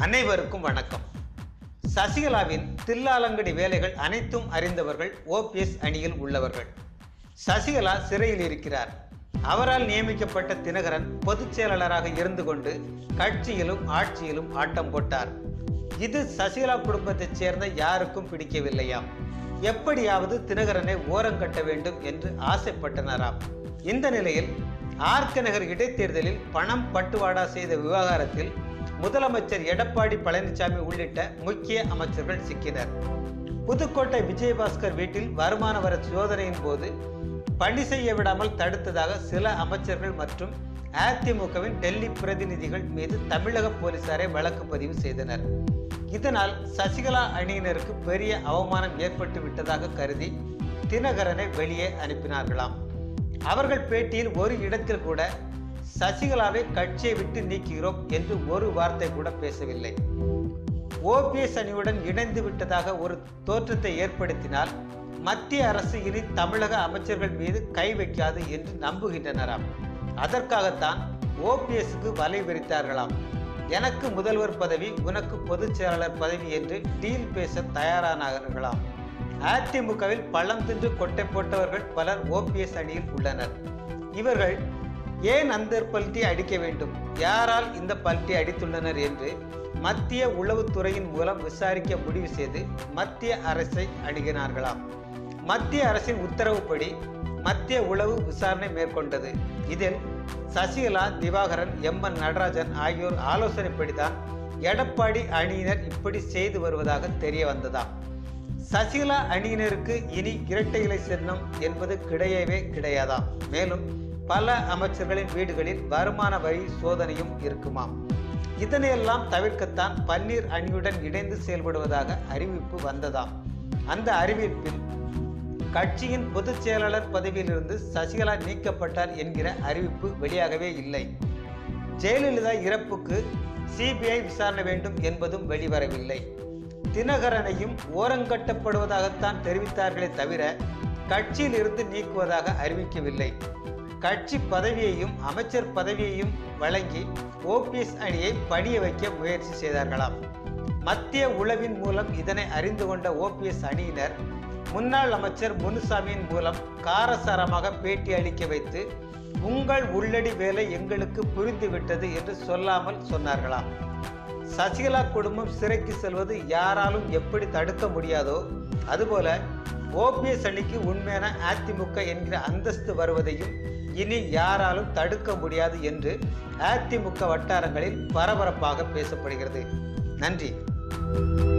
அனைவருக்கும் வணக்கம் சசிகலாவின் தில்லாலங்கடி வேலைகள் அனைத்தும் அறிந்தவர்கள் ஓபிஎஸ் அணியில் உள்ளவர்கள் சசிகலா சிறையில் இருக்கிறார் அவரால் நியமிக்கப்பட்ட தினகரன் பொதுச் செயலாளராக இருந்து கொண்டு கட்சியிலும் ஆட்சியிலும் ஆட்டம் போட்டார் இது சசிகலா குடும்பத்தைச் சேர்ந்த யாருக்கும் பிடிக்கவில்லையாம் எப்படியாவது தினகரனை ஓரங்கட்ட வேண்டும் என்று ஆசைப்பட்டனராம் இந்த நிலையில் ஆர்க நகர் இடைத்தேர்தலில் பணம் பட்டுவாடா செய்த விவகாரத்தில் முதலமைச்சர் எடப்பாடி பழனிசாமி உள்ளிட்ட முக்கிய அமைச்சர்கள் சிக்கினர் புதுக்கோட்டை விஜயபாஸ்கர் வீட்டில் வருமான வர சோதனையின் போது பணி செய்ய விடாமல் தடுத்ததாக சில அமைச்சர்கள் மற்றும் அதிமுகவின் டெல்லி பிரதிநிதிகள் மீது தமிழக போலீசாரை வழக்கு பதிவு செய்தனர் இதனால் சசிகலா அணியினருக்கு பெரிய அவமானம் ஏற்பட்டு விட்டதாக கருதி தினகரனை வெளியே அனுப்பினார்களாம் அவர்கள் பேட்டியில் ஒரு இடத்தில் கூட சசிகலாவை கட்சியை விட்டு நீக்குகிறோம் என்று ஒரு வார்த்தை கூட பேசவில்லை ஓபிஎஸ் அணியுடன் இணைந்து விட்டதாக ஒரு தோற்றத்தை ஏற்படுத்தினால் மத்திய அரசு இனி தமிழக அமைச்சர்கள் மீது கை வைக்காது என்று நம்புகின்றனராம் அதற்காகத்தான் ஓபிஎஸ்க்கு வலை விரித்தார்களாம் எனக்கு முதல்வர் பதவி உனக்கு பொதுச் செயலாளர் பதவி என்று டீல் பேச தயாரானார்களாம் அதிமுகவில் பழம் தின்று கொட்டை போட்டவர்கள் பலர் ஓபிஎஸ் அணியில் உள்ளனர் இவர்கள் ஏன் அந்த பல்ட்டி அடிக்க வேண்டும் யாரால் இந்த பல்ட்டி அடித்துள்ளனர் என்று மத்திய உளவுத்துறையின் மூலம் விசாரிக்க முடிவு செய்து மத்திய அரசை அணுகினார்களாம் மத்திய அரசின் உத்தரவுப்படி மத்திய உளவு விசாரணை மேற்கொண்டது இதில் சசிகலா திவாகரன் எம் என் நடராஜன் ஆகியோர் ஆலோசனைப்படிதான் எடப்பாடி அணியினர் இப்படி செய்து வருவதாக தெரிய வந்ததாம் சசிகலா அணியினருக்கு இனி இரட்டை இலை சின்னம் என்பது கிடையவே கிடையாதாம் மேலும் பல அமைச்சர்களின் வீடுகளில் வருமான வரி சோதனையும் இருக்குமாம் இதனையெல்லாம் தவிர்க்கத்தான் பன்னீர் அணியுடன் இணைந்து செயல்படுவதாக அறிவிப்பு வந்ததாம் அந்த அறிவிப்பில் கட்சியின் பொதுச் செயலாளர் பதவியிலிருந்து சசிகலா நீக்கப்பட்டார் என்கிற அறிவிப்பு வெளியாகவே இல்லை ஜெயலலிதா இறப்புக்கு சிபிஐ விசாரணை வேண்டும் என்பதும் வெளிவரவில்லை தினகரனையும் ஓரங்கட்டப்படுவதாகத்தான் தெரிவித்தார்களே தவிர கட்சியில் இருந்து நீக்குவதாக அறிவிக்கவில்லை கட்சி பதவியையும் அமைச்சர் பதவியையும் வழங்கி ஓபிஎஸ் அணியை பணிய வைக்க முயற்சி செய்தார்களாம் மத்திய உளவின் மூலம் இதனை அறிந்து கொண்ட ஓபிஎஸ் அணியினர் முன்னாள் அமைச்சர் முனுசாமியின் மூலம் காரசாரமாக பேட்டி அளிக்க வைத்து உங்கள் உள்ளடி வேலை எங்களுக்கு புரிந்துவிட்டது என்று சொல்லாமல் சொன்னார்களாம் சசிகலா குடும்பம் சிறைக்கு செல்வது யாராலும் எப்படி தடுக்க முடியாதோ அதுபோல ஓபிஎஸ் அணிக்கு உண்மையான அதிமுக என்கிற அந்தஸ்து வருவதையும் இனி யாராலும் தடுக்க முடியாது என்று அதிமுக வட்டாரங்களில் பரபரப்பாக பேசப்படுகிறது நன்றி